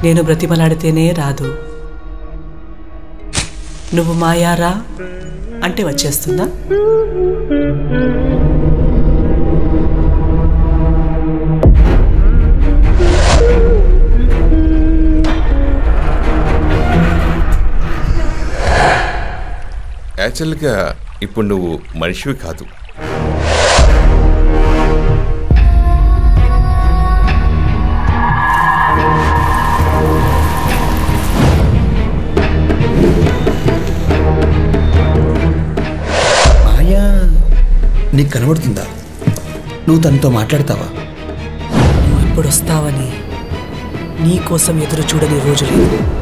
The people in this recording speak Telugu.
నేను బ్రతిమలాడితేనే రాదు నువ్వు మాయారా అంటే వచ్చేస్తుందా యాక్చువల్గా ఇప్పుడు నువ్వు మనిషివి కాదు మాయా నీకు కనబడుతుందా నువ్వు తనతో మాట్లాడతావా నువ్వు ఎప్పుడు వస్తావని నీ కోసం ఎదురు చూడని రోజు లేదు